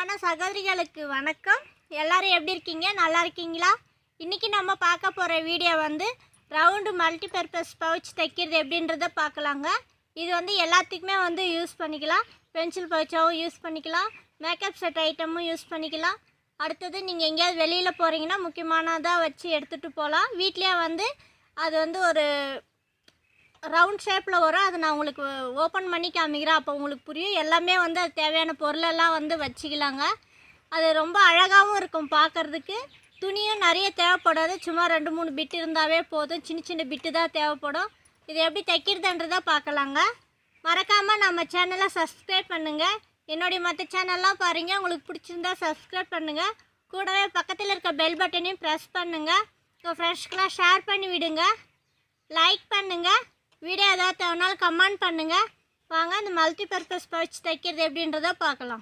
அன்பான சகோதரிகளுக்கு வணக்கம் எல்லாரும் எப்படி இருக்கீங்க நல்லா இருக்கீங்களா இன்றைக்கி நம்ம பார்க்க போகிற வீடியோ வந்து ரவுண்டு மல்டி பர்பஸ் பவுச் தைக்கிறது எப்படின்றத பார்க்கலாங்க இது வந்து எல்லாத்துக்குமே வந்து யூஸ் பண்ணிக்கலாம் பென்சில் பவுச்சாகவும் யூஸ் பண்ணிக்கலாம் மேக்கப் செட் ஐட்டமும் யூஸ் பண்ணிக்கலாம் அடுத்தது நீங்கள் எங்கேயாவது வெளியில் போகிறீங்கன்னா முக்கியமானதாக வச்சு எடுத்துகிட்டு போகலாம் வீட்லேயே வந்து அது வந்து ஒரு ரவுண்ட் ஷேப்பில் வரும் அதை நான் உங்களுக்கு ஓப்பன் பண்ணி காமிக்கிறேன் அப்போ உங்களுக்கு புரியும் எல்லாமே வந்து அது தேவையான பொருளெல்லாம் வந்து வச்சுக்கலாங்க அது ரொம்ப அழகாகவும் இருக்கும் பார்க்கறதுக்கு துணியும் நிறைய தேவைப்படாது சும்மா ரெண்டு மூணு பிட்டு இருந்தாவே போதும் சின்ன சின்ன பிட்டு தான் தேவைப்படும் இது எப்படி தைக்கிறதுன்றதை பார்க்கலாங்க மறக்காமல் நம்ம சேனலை சப்ஸ்கிரைப் பண்ணுங்கள் என்னுடைய மற்ற சேனல்லாம் பாருங்கள் உங்களுக்கு பிடிச்சிருந்தா சப்ஸ்கிரைப் பண்ணுங்கள் கூடவே பக்கத்தில் இருக்க பெல் பட்டனையும் ப்ரெஸ் பண்ணுங்கள் உங்கள் ஃப்ரெண்ட்ஸ்க்கெலாம் ஷேர் பண்ணி விடுங்க லைக் பண்ணுங்க வீடியோ ஏதாவது தேவைனாலும் கமெண்ட் பண்ணுங்க வாங்க இந்த மல்டி பர்பஸ் பவுச் தைக்கிறது எப்படின்றத பார்க்கலாம்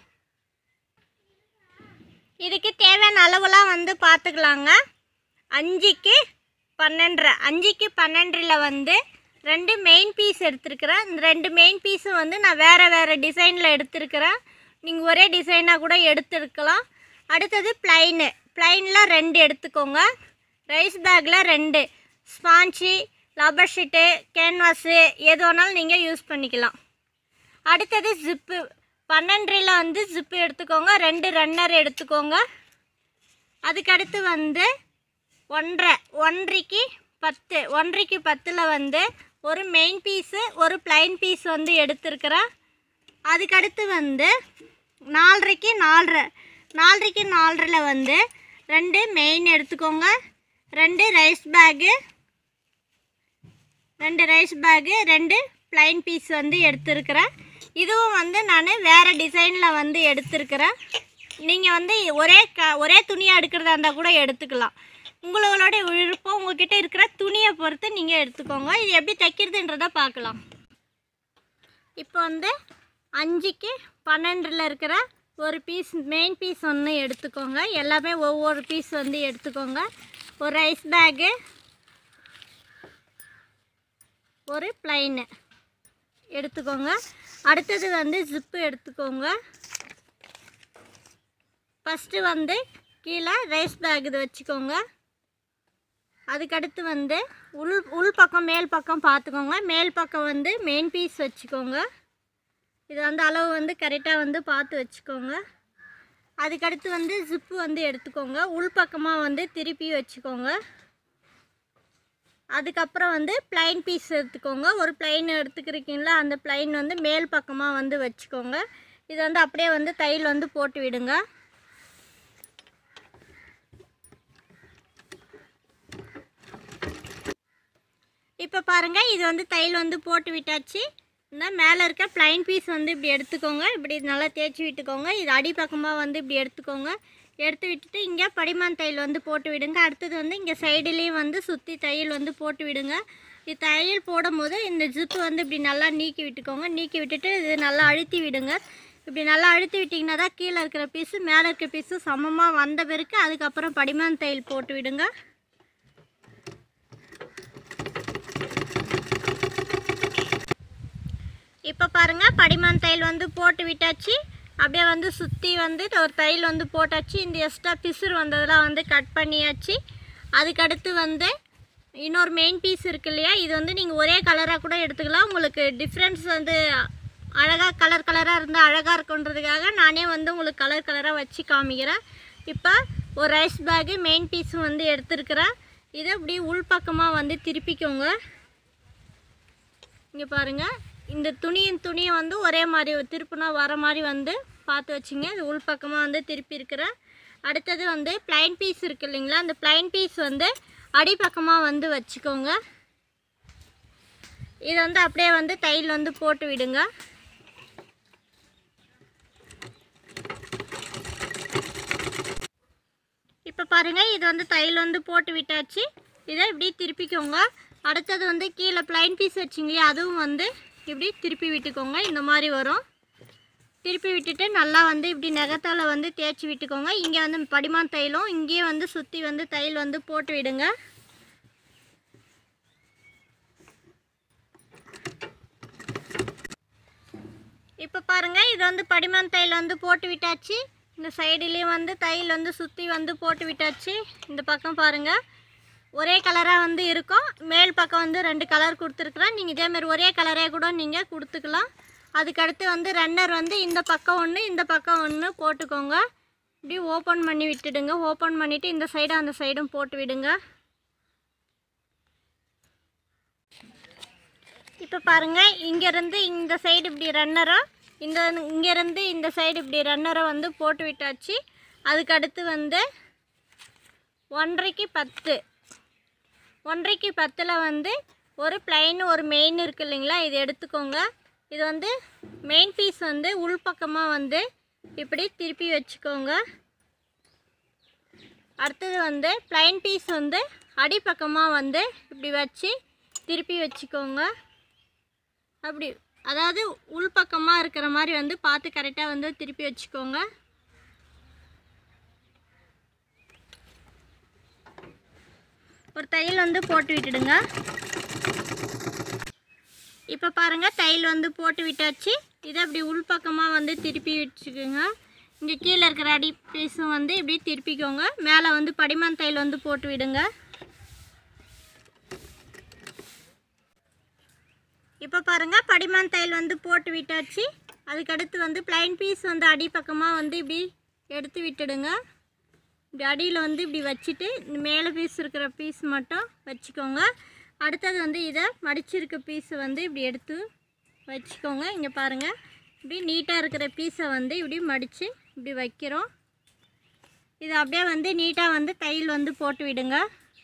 இதுக்கு தேவையான அளவுலாம் வந்து பார்த்துக்கலாங்க அஞ்சுக்கு பன்னெண்டரை அஞ்சுக்கு பன்னெண்டில் வந்து ரெண்டு மெயின் பீஸ் எடுத்திருக்கிறேன் இந்த ரெண்டு மெயின் பீஸும் வந்து நான் வேறு வேறு டிசைனில் எடுத்திருக்கிறேன் நீங்கள் ஒரே டிசைனாக கூட எடுத்துருக்கலாம் அடுத்தது ப்ளைனு ப்ளைனில் ரெண்டு எடுத்துக்கோங்க ரைஸ் பேக்கில் ரெண்டு ஸ்பான்ச்சி ரப்பர் ஷீட்டு கேன்வாஸு எது வேணாலும் நீங்கள் யூஸ் பண்ணிக்கலாம் அடுத்தது ஜிப்பு பன்னெண்டில் வந்து ஜிப்பு எடுத்துக்கோங்க ரெண்டு ரன்னர் எடுத்துக்கோங்க அதுக்கடுத்து வந்து ஒன்றரை ஒன்றைக்கு பத்து ஒன்றைக்கு பத்தில் வந்து ஒரு மெயின் பீஸு ஒரு ப்ளைன் பீஸ் வந்து எடுத்துருக்கிறேன் அதுக்கடுத்து வந்து நாலரைக்கு நாலரை நாலரைக்கு நாலரையில் வந்து ரெண்டு மெயின் எடுத்துக்கோங்க ரெண்டு ரைஸ் பேக்கு ரெண்டு ரைஸ் பேக்கு ரெண்டு ப்ளைன் பீஸ் வந்து எடுத்திருக்கிறேன் இதுவும் வந்து நான் வேறு டிசைனில் வந்து எடுத்திருக்கிறேன் நீங்கள் வந்து ஒரே க ஒரே துணியாக எடுக்கிறதா இருந்தால் கூட எடுத்துக்கலாம் உங்களோட விருப்பம் உங்ககிட்ட இருக்கிற துணியை பொறுத்து நீங்கள் எடுத்துக்கோங்க இது எப்படி தைக்கிறதுன்றதை பார்க்கலாம் இப்போ வந்து அஞ்சுக்கு பன்னெண்டில் இருக்கிற ஒரு பீஸ் மெயின் பீஸ் ஒன்று எடுத்துக்கோங்க எல்லாமே ஒவ்வொரு பீஸ் வந்து எடுத்துக்கோங்க ஒரு ரைஸ் பேக்கு ஒரு ப்ளைனு எடுத்துக்கோங்க அடுத்தது வந்து ஜிப்பு எடுத்துக்கோங்க ஃபஸ்ட்டு வந்து கீழே ரைஸ் பேக் இது வச்சுக்கோங்க அதுக்கடுத்து வந்து உள் உள் பக்கம் மேல் பக்கம் பார்த்துக்கோங்க மேல் பக்கம் வந்து மெயின் பீஸ் வச்சுக்கோங்க இது வந்து அளவு வந்து கரெக்டாக வந்து பார்த்து வச்சுக்கோங்க அதுக்கடுத்து வந்து ஜிப்பு வந்து எடுத்துக்கோங்க உள் பக்கமாக வந்து திருப்பி வச்சுக்கோங்க அதுக்கப்புறம் வந்து ப்ளைன் பீஸ் எடுத்துக்கோங்க ஒரு ப்ளைன் எடுத்துக்கிறீங்களா அந்த ப்ளைன் வந்து மேல் பக்கமாக வந்து வச்சுக்கோங்க இது வந்து அப்படியே வந்து தையல் வந்து போட்டு விடுங்க இப்போ பாருங்கள் இது வந்து தையல் வந்து போட்டு விட்டாச்சு இந்த மேலே இருக்க ப்ளைன் பீஸ் வந்து இப்படி எடுத்துக்கோங்க இப்படி நல்லா தேய்ச்சி விட்டுக்கோங்க இது அடிப்பக்கமாக வந்து இப்படி எடுத்துக்கோங்க எடுத்து விட்டுட்டு இங்கே படிமான் தையல் வந்து போட்டு விடுங்க அடுத்தது வந்து இங்கே சைடுலேயும் வந்து சுற்றி தையல் வந்து போட்டு விடுங்க இது தையல் போடும்போது இந்த ஜிப்பு வந்து இப்படி நல்லா நீக்கி விட்டுக்கோங்க நீக்கி விட்டுட்டு இது நல்லா அழுத்தி விடுங்க இப்படி நல்லா அழுத்தி விட்டிங்கன்னா தான் கீழே இருக்கிற பீஸு மேலே இருக்கிற பீஸு சமமாக வந்த பிறகு அதுக்கப்புறம் படிமான் தையல் போட்டு விடுங்க இப்போ பாருங்கள் படிமான் தையல் வந்து போட்டு விட்டாச்சு அப்படியே வந்து சுற்றி வந்து ஒரு தையல் வந்து போட்டாச்சு இந்த எக்ஸ்ட்ரா பிசுறு வந்ததெல்லாம் வந்து கட் பண்ணியாச்சு அதுக்கடுத்து வந்து இன்னொரு மெயின் பீஸ் இருக்கு இல்லையா இது வந்து நீங்கள் ஒரே கலராக கூட எடுத்துக்கலாம் உங்களுக்கு டிஃப்ரென்ஸ் வந்து அழகாக கலர் கலராக இருந்தால் அழகாக இருக்குன்றதுக்காக நானே வந்து உங்களுக்கு கலர் கலராக வச்சு காமிக்கிறேன் இப்போ ஒரு ரைஸ் பேக்கு மெயின் பீஸும் வந்து எடுத்துருக்கிறேன் இதை இப்படி உள்பக்கமாக வந்து திருப்பிக்கோங்க இங்கே பாருங்கள் இந்த துணியின் துணியை வந்து ஒரே மாதிரி திருப்பினா வர மாதிரி வந்து பார்த்து வச்சுங்க இது உள் பக்கமாக வந்து திருப்பி இருக்கிறேன் அடுத்தது வந்து ப்ளைன் பீஸ் இருக்கு இல்லைங்களா அந்த ப்ளைன் பீஸ் வந்து அடிப்பக்கமாக வந்து வச்சுக்கோங்க இது வந்து அப்படியே வந்து தையல் வந்து போட்டு விடுங்க இப்போ பாருங்கள் இது வந்து தையல் வந்து போட்டு விட்டாச்சு இதை இப்படி திருப்பிக்கோங்க அடுத்தது வந்து கீழே ப்ளைன் பீஸ் வச்சிங்களே அதுவும் வந்து இப்படி திருப்பி விட்டுக்கோங்க இந்த மாதிரி வரும் திருப்பி விட்டுட்டு நல்லா வந்து இப்படி நகத்தால் வந்து தேய்ச்சி விட்டுக்கோங்க இங்கே வந்து படிமான் தையலும் இங்கேயே வந்து சுற்றி வந்து தையல் வந்து போட்டு விடுங்க இப்போ பாருங்கள் இது வந்து படிமான் தையல் வந்து போட்டு விட்டாச்சு இந்த சைடுலேயும் வந்து தையல் வந்து சுற்றி வந்து போட்டு விட்டாச்சு இந்த பக்கம் பாருங்கள் ஒரே கலராக வந்து இருக்கும் மேல் பக்கம் வந்து ரெண்டு கலர் கொடுத்துருக்குறேன் நீங்கள் இதேமாதிரி ஒரே கலரே கூட நீங்கள் கொடுத்துக்கலாம் அதுக்கடுத்து வந்து ரன்னர் வந்து இந்த பக்கம் ஒன்று இந்த பக்கம் ஒன்று போட்டுக்கோங்க இப்படி ஓப்பன் பண்ணி விட்டுடுங்க ஓப்பன் பண்ணிவிட்டு இந்த சைடும் அந்த சைடும் போட்டு விடுங்க இப்போ பாருங்கள் இங்கேருந்து இந்த சைடு இப்படி ரன்னரோ இந்த இங்கேருந்து இந்த சைடு இப்படி ரன்னரை வந்து போட்டு விட்டாச்சு அதுக்கடுத்து வந்து ஒன்றரைக்கு பத்து ஒன்றரைக்கு பத்தில் வந்து ஒரு பிளைன் ஒரு மெயின் இருக்கு இல்லைங்களா இது எடுத்துக்கோங்க இது வந்து மெயின் பீஸ் வந்து உள்பக்கமாக வந்து இப்படி திருப்பி வச்சுக்கோங்க அடுத்தது வந்து பிளைன் பீஸ் வந்து அடிப்பக்கமாக வந்து இப்படி வச்சு திருப்பி வச்சுக்கோங்க அப்படி அதாவது உள்பக்கமாக இருக்கிற மாதிரி வந்து பார்த்து கரெக்டாக வந்து திருப்பி வச்சுக்கோங்க ஒரு தையல் வந்து போட்டு விட்டுடுங்க இப்போ பாருங்கள் தையல் வந்து போட்டு விட்டாச்சு இதை அப்படி உள்பக்கமாக வந்து திருப்பி வச்சுக்கோங்க இங்கே கீழே இருக்கிற அடி பீஸும் வந்து இப்படி திருப்பிக்கோங்க மேலே வந்து படிமான் தையல் வந்து போட்டு விடுங்க இப்போ பாருங்கள் படிமான் தையல் வந்து போட்டு விட்டாச்சு அதுக்கடுத்து வந்து பிளைன் பீஸ் வந்து அடிப்பக்கமாக வந்து இப்படி எடுத்து விட்டுடுங்க இப்படி அடியில் வந்து இப்படி வச்சுட்டு இந்த மேலே பீஸ் இருக்கிற பீஸ் மட்டும் வச்சுக்கோங்க அடுத்தது வந்து இதை மடிச்சிருக்க பீஸை வந்து இப்படி எடுத்து வச்சுக்கோங்க இங்கே பாருங்கள் இப்படி நீட்டாக இருக்கிற பீஸை வந்து இப்படி மடித்து இப்படி வைக்கிறோம் இது அப்படியே வந்து நீட்டாக வந்து தையல் வந்து போட்டு விடுங்க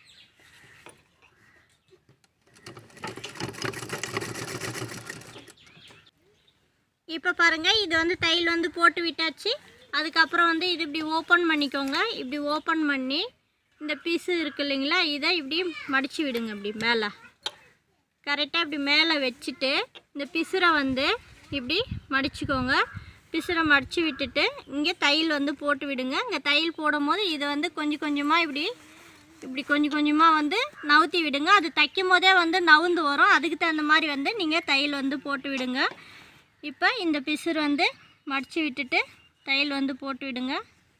இப்போ பாருங்கள் இது வந்து தையல் வந்து போட்டு விட்டாச்சு அதுக்கப்புறம் வந்து இது இப்படி ஓப்பன் பண்ணிக்கோங்க இப்படி ஓப்பன் பண்ணி இந்த பீஸு இருக்கு இல்லைங்களா இதை இப்படி மடித்து விடுங்க இப்படி மேலே கரெக்டாக இப்படி மேலே வச்சுட்டு இந்த பிசுரை வந்து இப்படி மடிச்சுக்கோங்க பிசுரை மடித்து விட்டுட்டு இங்கே தையல் வந்து போட்டு விடுங்க இங்கே தையல் போடும் போது இதை வந்து கொஞ்சம் கொஞ்சமாக இப்படி இப்படி கொஞ்சம் கொஞ்சமாக வந்து நவுத்தி விடுங்க அது தைக்கும் போதே வந்து நவுந்து வரும் அதுக்கு தகுந்த மாதிரி வந்து நீங்கள் தையல் வந்து போட்டு விடுங்க இப்போ இந்த பிசுறு வந்து மடித்து விட்டுட்டு தையல் வந்து போட்டு விடுங்க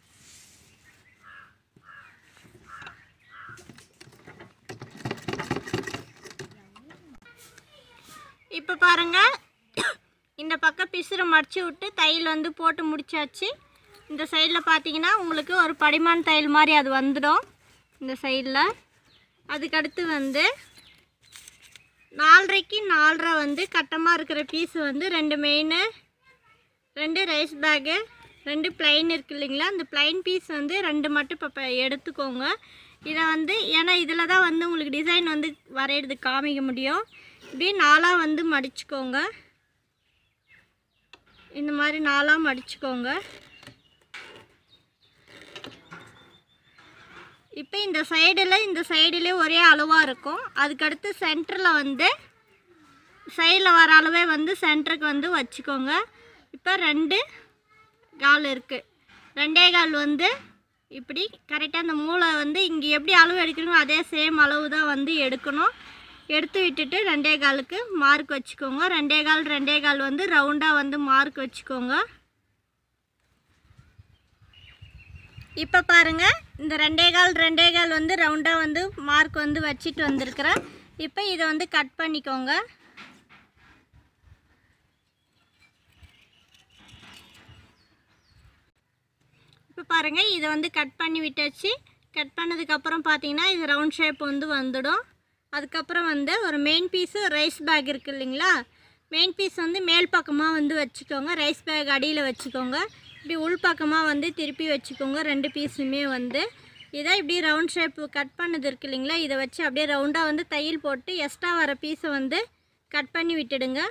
இப்போ பாருங்கள் இந்த பக்கம் பிசுறு மடித்து விட்டு தையல் வந்து போட்டு முடிச்சாச்சு இந்த சைடில் பார்த்தீங்கன்னா உங்களுக்கு ஒரு படிமான் தையல் மாதிரி அது வந்துடும் இந்த சைடில் அதுக்கடுத்து வந்து நாலரைக்கு நாலரை வந்து கட்டமாக இருக்கிற பீஸ் வந்து ரெண்டு மெயின் ரெண்டு ரைஸ் பேக்கு ரெண்டு பிளைன் இருக்கு இல்லைங்களா அந்த பிளைன் பீஸ் வந்து ரெண்டு மட்டும் இப்போ எடுத்துக்கோங்க இதை வந்து ஏன்னா இதில் தான் வந்து உங்களுக்கு டிசைன் வந்து வரைகிறது காமிக்க முடியும் இப்படி நாலாக வந்து மடிச்சுக்கோங்க இந்த மாதிரி நாலாக மடிச்சுக்கோங்க இப்போ இந்த சைடில் இந்த சைடுலேயே ஒரே அளவாக இருக்கும் அதுக்கடுத்து சென்டரில் வந்து சைடில் வர அளவே வந்து சென்டருக்கு வந்து வச்சுக்கோங்க இப்போ ரெண்டு கால் இருக்குது ரெண்டே கால் வந்து இப்படி கரெக்டாக அந்த மூளை வந்து இங்கே எப்படி அளவு எடுக்கிறீங்களோ அதே சேம் அளவு தான் வந்து எடுக்கணும் எடுத்து விட்டுட்டு ரெண்டே காலுக்கு மார்க் வச்சுக்கோங்க ரெண்டே கால் ரெண்டே கால் வந்து ரவுண்டாக வந்து மார்க் வச்சுக்கோங்க இப்போ பாருங்கள் இந்த ரெண்டே கால் ரெண்டே கால் வந்து ரவுண்டாக வந்து மார்க் வந்து வச்சுட்டு வந்திருக்கிறேன் இப்போ இதை வந்து கட் பண்ணிக்கோங்க இப்போ பாருங்கள் இதை வந்து கட் பண்ணி விட்டாச்சு கட் பண்ணதுக்கப்புறம் பார்த்தீங்கன்னா இது ரவுண்ட் ஷேப் வந்து வந்துடும் அதுக்கப்புறம் வந்து ஒரு மெயின் பீஸு ரைஸ் பேக் இருக்குது இல்லைங்களா மெயின் பீஸ் வந்து மேல் பக்கமாக வந்து வச்சுக்கோங்க ரைஸ் பேக் அடியில் வச்சுக்கோங்க இப்படி உள் பக்கமாக வந்து திருப்பி வச்சுக்கோங்க ரெண்டு பீஸுமே வந்து இதை இப்படி ரவுண்ட் ஷேப் கட் பண்ணது இருக்கு இல்லைங்களா இதை வச்சு அப்படியே ரவுண்டாக வந்து தையல் போட்டு எக்ஸ்ட்ரா வர பீஸை வந்து கட் பண்ணி விட்டுடுங்க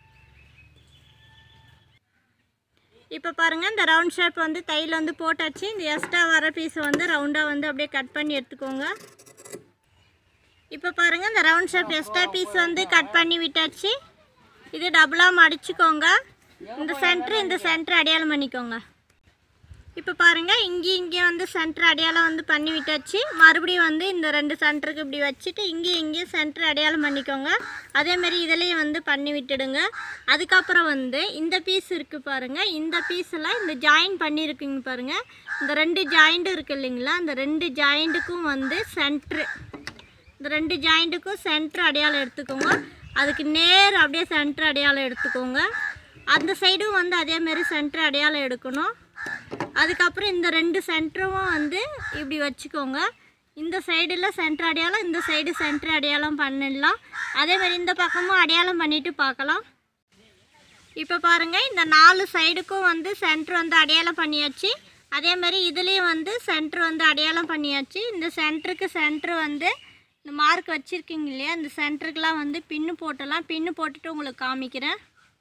இப்போ பாருங்கள் இந்த ரவுண்ட் ஷேப் வந்து தையல் வந்து போட்டாச்சு இந்த எக்ஸ்ட்ரா வர பீஸை வந்து ரவுண்டாக வந்து அப்படியே கட் பண்ணி எடுத்துக்கோங்க இப்போ பாருங்கள் இந்த ரவுண்ட் ஷேப் எக்ஸ்ட்ரா பீஸ் வந்து கட் பண்ணி விட்டாச்சு இது டபுளாக மடிச்சுக்கோங்க இந்த சென்ட்ரு இந்த சென்ட்ரு அடையாளம் பண்ணிக்கோங்க இப்போ பாருங்கள் இங்கேயும் இங்கேயும் வந்து சென்டர் அடையாளம் வந்து பண்ணி விட்டாச்சு மறுபடியும் வந்து இந்த ரெண்டு சென்டருக்கு இப்படி வச்சுட்டு இங்கேயும் இங்கேயும் சென்டர் அடையாளம் பண்ணிக்கோங்க அதேமாரி இதுலேயும் வந்து பண்ணி விட்டுடுங்க அதுக்கப்புறம் வந்து இந்த பீஸ் இருக்குது பாருங்கள் இந்த பீஸில் இந்த ஜாயின் பண்ணியிருக்குங்க பாருங்கள் இந்த ரெண்டு ஜாயிண்ட் இருக்குது இல்லைங்களா அந்த ரெண்டு ஜாயிண்ட்டுக்கும் வந்து சென்ட்ரு இந்த ரெண்டு ஜாயிண்ட்டுக்கும் சென்டர் அடையாளம் எடுத்துக்கோங்க அதுக்கு நேர் அப்படியே சென்டர் அடையாளம் எடுத்துக்கோங்க அந்த சைடும் வந்து அதேமாரி சென்டர் அடையாளம் எடுக்கணும் அதுக்கப்புறம் இந்த ரெண்டு சென்டரும் வந்து இப்படி வச்சுக்கோங்க இந்த சைடில் சென்டர் அடையாளம் இந்த சைடு சென்டர் அடையாளம் பண்ணிடலாம் அதேமாதிரி இந்த பக்கமும் அடையாளம் பண்ணிவிட்டு பார்க்கலாம் இப்போ பாருங்கள் இந்த நாலு சைடுக்கும் வந்து சென்டர் வந்து அடையாளம் பண்ணியாச்சு அதே மாதிரி இதுலேயும் வந்து சென்டர் வந்து அடையாளம் பண்ணியாச்சு இந்த சென்டருக்கு சென்டர் வந்து இந்த மார்க் வச்சுருக்கீங்க இல்லையா இந்த சென்டருக்குலாம் வந்து பின்னு போட்டலாம் பின்னு போட்டுட்டு உங்களுக்கு காமிக்கிறேன்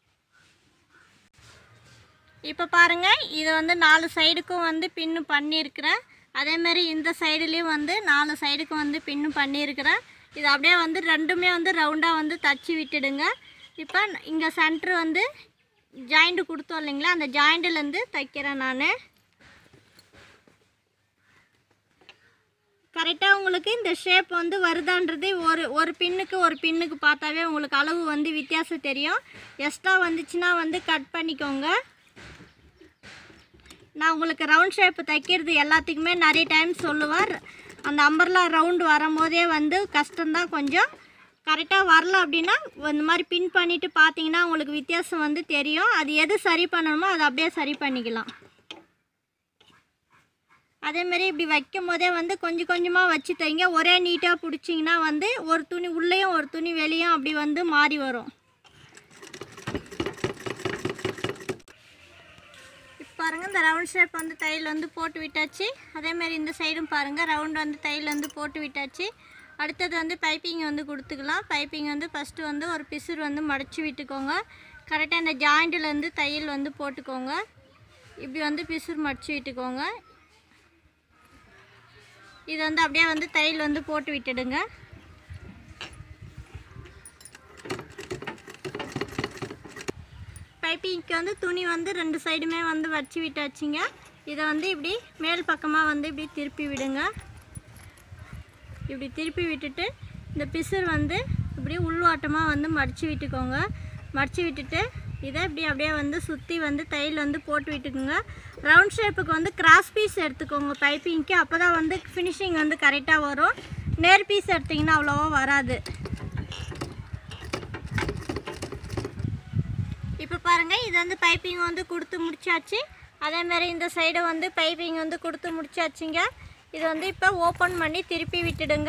இப்போ பாருங்கள் இது வந்து நாலு சைடுக்கும் வந்து பின்னு பண்ணியிருக்கிறேன் அதே மாதிரி இந்த சைடுலேயும் வந்து நாலு சைடுக்கும் வந்து பின்னு பண்ணியிருக்கிறேன் இது அப்படியே வந்து ரெண்டுமே வந்து ரவுண்டாக வந்து தச்சு விட்டுடுங்க இப்போ இங்கே சென்ட்ரு வந்து ஜாயிண்ட்டு கொடுத்தோம் இல்லைங்களா அந்த ஜாயிண்ட்லேருந்து தைக்கிறேன் நான் கரெக்டாக உங்களுக்கு இந்த ஷேப் வந்து வருதான்றது ஒரு ஒரு பின்னுக்கு ஒரு பின்னுக்கு பார்த்தாவே உங்களுக்கு அளவு வந்து வித்தியாசம் தெரியும் எக்ஸ்ட்ரா வந்துச்சுன்னா வந்து கட் பண்ணிக்கோங்க நான் உங்களுக்கு ரவுண்ட் ஷேப் தைக்கிறது எல்லாத்துக்குமே நிறைய டைம் சொல்லுவேன் அந்த அம்பர்லா ரவுண்டு வரும்போதே வந்து கஷ்டம்தான் கொஞ்சம் கரெக்டாக வரல அப்படின்னா இந்த மாதிரி பின் பண்ணிவிட்டு பார்த்தீங்கன்னா உங்களுக்கு வித்தியாசம் வந்து தெரியும் அது எது சரி பண்ணணுமோ அதை அப்படியே சரி பண்ணிக்கலாம் அதேமாரி இப்படி வைக்கும் போதே வந்து கொஞ்சம் கொஞ்சமாக வச்சு தைங்க ஒரே நீட்டாக பிடிச்சிங்கன்னா வந்து ஒரு துணி உள்ளேயும் ஒரு துணி வெளியும் அப்படி வந்து மாறி வரும் இப்போ பாருங்கள் இந்த ரவுண்ட் ஷேப் வந்து தையல் வந்து போட்டு விட்டாச்சு அதேமாரி இந்த சைடும் பாருங்கள் ரவுண்ட் வந்து தையல் வந்து போட்டு விட்டாச்சு அடுத்தது வந்து பைப்பிங் வந்து கொடுத்துக்கலாம் பைப்பிங் வந்து ஃபஸ்ட்டு வந்து ஒரு பிசுறு வந்து மடிச்சு விட்டுக்கோங்க கரெக்டாக இந்த ஜாயிண்ட்டில் தையல் வந்து போட்டுக்கோங்க இப்படி வந்து பிசுறு மடிச்சு விட்டுக்கோங்க இது வந்து அப்படியே வந்து தையல் வந்து போட்டு விட்டுடுங்க பைப்பிங்க்கு வந்து துணி வந்து ரெண்டு சைடுமே வந்து வச்சு விட்டாச்சுங்க இதை வந்து இப்படி மேல் பக்கமாக வந்து இப்படி திருப்பி விடுங்க இப்படி திருப்பி விட்டுட்டு இந்த பிசுறு வந்து இப்படி உள்வாட்டமாக வந்து மடித்து விட்டுக்கோங்க மடித்து விட்டுட்டு இதை இப்படி அப்படியே வந்து சுற்றி வந்து தையல் வந்து போட்டு விட்டுக்குங்க ரவுண்ட் ஷேப்புக்கு வந்து கிராஸ் பீஸ் எடுத்துக்கோங்க பைப்பிங்க்கு அப்போ தான் வந்து ஃபினிஷிங் வந்து கரெக்டாக வரும் நேர் பீஸ் எடுத்திங்கன்னா அவ்வளோவா வராது இப்போ பாருங்கள் இது வந்து பைப்பிங் வந்து கொடுத்து முடிச்சாச்சு அதேமாரி இந்த சைடு வந்து பைப்பிங் வந்து கொடுத்து முடிச்சாச்சுங்க இது வந்து இப்போ ஓப்பன் பண்ணி திருப்பி விட்டுடுங்க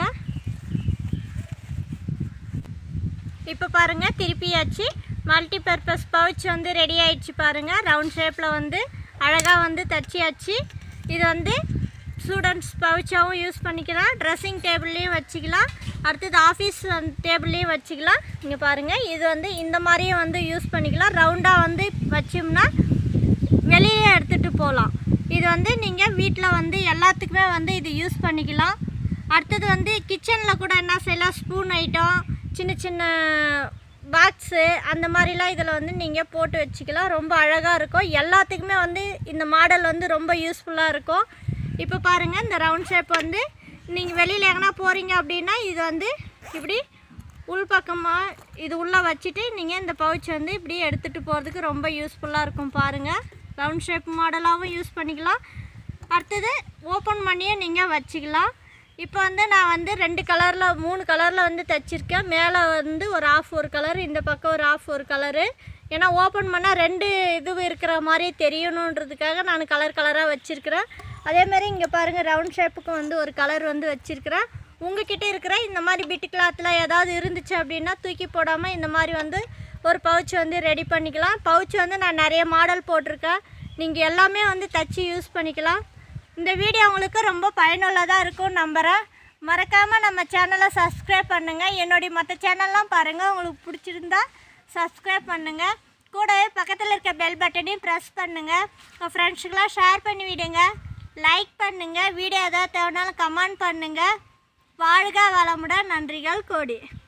இப்போ பாருங்கள் திருப்பியாச்சு மல்டி பர்பஸ் பவுச் வந்து ரெடி ஆயிடுச்சு பாருங்கள் ரவுண்ட் ஷேப்பில் வந்து அழகாக வந்து தச்சியாச்சு இது வந்து ஸ்டூடெண்ட்ஸ் பவுச்சாகவும் யூஸ் பண்ணிக்கலாம் ட்ரெஸ்ஸிங் டேபிள்லேயும் வச்சுக்கலாம் அடுத்தது ஆஃபீஸ் டேபிள்லேயும் வச்சுக்கலாம் இங்கே பாருங்கள் இது வந்து இந்த மாதிரியும் வந்து யூஸ் பண்ணிக்கலாம் ரவுண்டாக வந்து வச்சோம்னா வெளியே எடுத்துகிட்டு போகலாம் இது வந்து நீங்கள் வீட்டில் வந்து எல்லாத்துக்குமே வந்து இது யூஸ் பண்ணிக்கலாம் அடுத்தது வந்து கிச்சனில் கூட என்ன செய்யலாம் ஸ்பூன் ஐட்டம் சின்ன சின்ன பாக்ஸு அந்த மாதிரிலாம் இதில் வந்து நீங்கள் போட்டு வச்சுக்கலாம் ரொம்ப அழகாக இருக்கும் எல்லாத்துக்குமே வந்து இந்த மாடல் வந்து ரொம்ப யூஸ்ஃபுல்லாக இருக்கும் இப்போ பாருங்கள் இந்த ரவுண்ட் ஷேப் வந்து நீங்கள் வெளியில் எங்கன்னா போகிறீங்க அப்படின்னா இது வந்து இப்படி உள்பக்கமாக இது உள்ளே வச்சுட்டு நீங்கள் இந்த பவுச் வந்து இப்படி எடுத்துகிட்டு போகிறதுக்கு ரொம்ப யூஸ்ஃபுல்லாக இருக்கும் பாருங்கள் ரவுண்ட் ஷேப் மாடலாகவும் யூஸ் பண்ணிக்கலாம் அடுத்தது ஓப்பன் பண்ணியே நீங்கள் வச்சுக்கலாம் இப்போ வந்து நான் வந்து ரெண்டு கலரில் மூணு கலரில் வந்து தைச்சிருக்கேன் மேலே வந்து ஒரு ஆஃப் ஒரு கலர் இந்த பக்கம் ஒரு ஆஃப் ஒரு கலரு ஏன்னா ஓப்பன் பண்ணால் ரெண்டு இது இருக்கிற மாதிரி தெரியணுன்றதுக்காக நான் கலர் கலராக வச்சுருக்கிறேன் அதேமாதிரி இங்கே பாருங்கள் ரவுண்ட் ஷேப்புக்கு வந்து ஒரு கலர் வந்து வச்சுருக்கிறேன் உங்ககிட்ட இருக்கிற இந்த மாதிரி பிட்டு கிளாத்தில் ஏதாவது இருந்துச்சு அப்படின்னா தூக்கி போடாமல் இந்த மாதிரி வந்து ஒரு பவுச் வந்து ரெடி பண்ணிக்கலாம் பவுச் வந்து நான் நிறைய மாடல் போட்டிருக்கேன் நீங்கள் எல்லாமே வந்து தச்சு யூஸ் பண்ணிக்கலாம் இந்த வீடியோ உங்களுக்கு ரொம்ப பயனுள்ளதாக இருக்கும் நம்புகிறேன் மறக்காமல் நம்ம சேனலை சப்ஸ்கிரைப் பண்ணுங்கள் என்னுடைய மற்ற சேனல்லாம் பாருங்கள் உங்களுக்கு பிடிச்சிருந்தா சப்ஸ்கிரைப் பண்ணுங்கள் கூடவே பக்கத்தில் இருக்க பெல் பட்டனையும் ப்ரெஸ் பண்ணுங்கள் உங்கள் ஃப்ரெண்ட்ஸுக்கெலாம் ஷேர் பண்ணி விடுங்க லைக் பண்ணுங்கள் வீடியோ ஏதாவது தேவைனாலும் கமெண்ட் பண்ணுங்கள் வாழ்க வளமுடன் நன்றிகள் கோடி